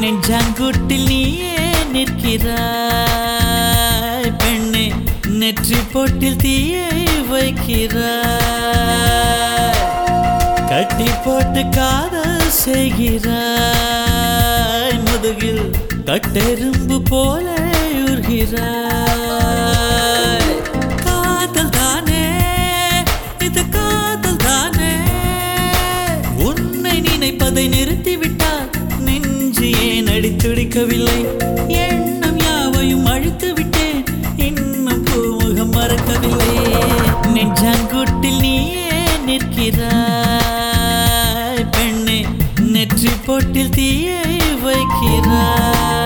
நெஞ்சாங்குட்டில் நீயே நிற்கிறாய் பெண்ணே நெற்றி பொட்டில் தீயை வைக்கிறாய் கட்டி போட்டு காதல் செய்கிறாய் முதுகில் கட்டெரும்பு போல உருகிறாய் காதல் தானே இது காதல் தானே உன்னை நினைப்பதை நிறுத்திவிட்டால் நெஞ்சு ஏன் அடித்துடிக்கவில்லை எண்ணம் யாவையும் அழித்து விட்டேன் இன்னும் பூமுகம் மறக்கவில்லை நெஞ்சாங்குட்டில் நீயே நிற்கிறாய் பெண்ணே நெற்றி போட்டில் தீயை வைக்கிறாய்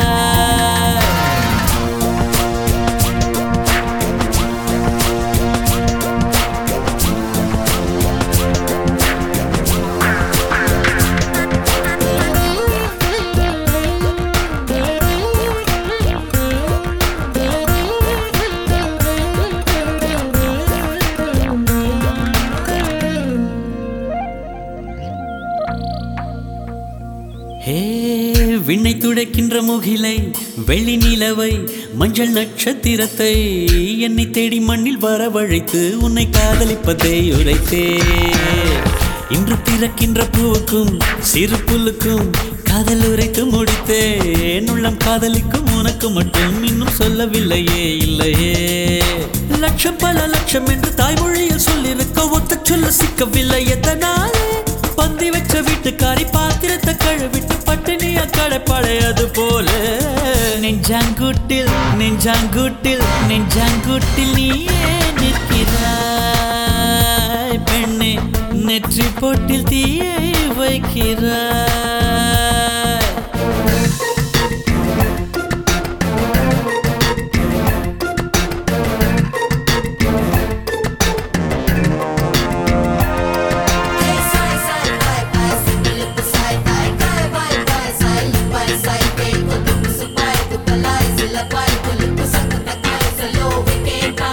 ஹே விண்ணை துடைக்கின்ற முகிலை வெள்ளி நிலவை மஞ்சள் நட்சத்திரத்தை என்னை தேடி மண்ணில் வரவழைத்து உன்னை காதலிப்பதை உரைத்தே இன்று பிறக்கின்ற பூவுக்கும் சிறு புல்லுக்கும் காதல் உரைத்து முடித்தேன் உள்ளம் காதலிக்கும் உனக்கு மட்டும் இன்னும் சொல்லவில்லையே இல்லையே லட்சம் பல லட்சம் என்று தாய்மொழியில் சொல்லிருக்க ஒத்த சொல்ல சிக்கவில்லை எத்தனாலே பந்தி வச்ச வீட்டுக்காரி பாத்திரத்தை கழுவிட்டு பட்டினியா கடைப்படையது போல நெஞ்சாங்குட்டில் நெஞ்சாங்குட்டில் நெஞ்சாங்குட்டில் நீயே நிற்கிறாய் பெண்ணே நெற்றி போட்டில் தீயை வைக்கிறாய் Sai, sai, vai, vai, similipa, sai, vai, vai, vai, vai, sai, lipai, sai, kei, kutubu, supai, kutalai, silapai, kulipu, sakatakai, salo, vikeka.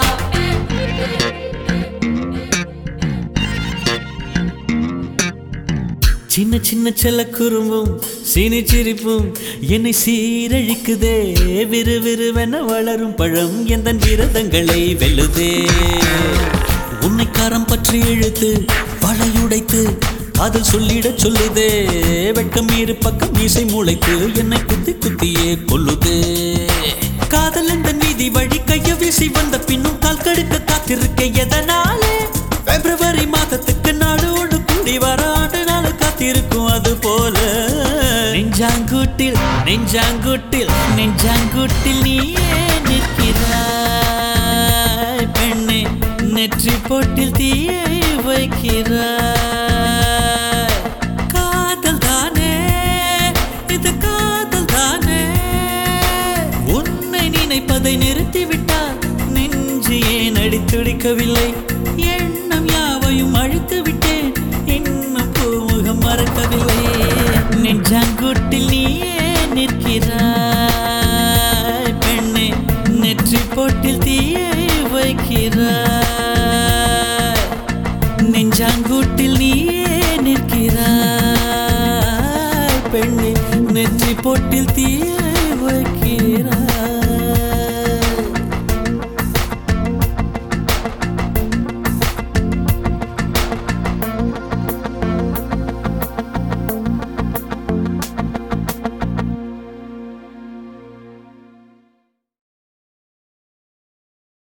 சின்ன சின்ன செல்ல குறும்பும் சீனி சிரிப்பும் என்னை சீரழிக்குதே விறு விறுவென வளரும் பழம் எந்த விரதங்களை வெல்லுதே உன்னை கரம் பற்றி இழுத்து வளையுடைத்து காதல் சொல்லிடச் சொல்லுதே வெட்கம் இரு பக்கம் மீசை முளைத்து என்னை குத்தி குத்தியே கொல்லுதே காதல் என்ற நீதி வழி கைய வீசி வந்த பின்னும் கால் கடுக்க காத்திருக்க எதனாலே பிப்ரவரி மாதத்துக்கு நாடோடு கூடி வர ஆண்டு நாள் காத்திருக்கும் அது போல நெஞ்சாங்குட்டில் நெஞ்சாங்குட்டில் நெஞ்சாங்குட்டில் நீயே நிற்கிறாய் பெண்ணே நெற்றி போட்டில் தீயை வைக்கிறாய் காதல் தானே இது காதல் தானே உன்னை நினைப்பதை நிறுத்திவிட்டால் நெஞ்சு ஏன் அடித்துடிக்கவில்லை எண்ணம் யாவையும் அழித்து விட்டேன் இன்னும் பூமுகம் மறக்கவில்லை நெஞ்சாங்குட்டில் நீயே நிற்கிறாய் பெண்ணே நெற்றி போட்டில் தீயை வைக்கிறாய் நெஞ்சாங்குட்டில் நீயே நிற்கிறாய் பெண்ணே நெற்றி போட்டில் தீயை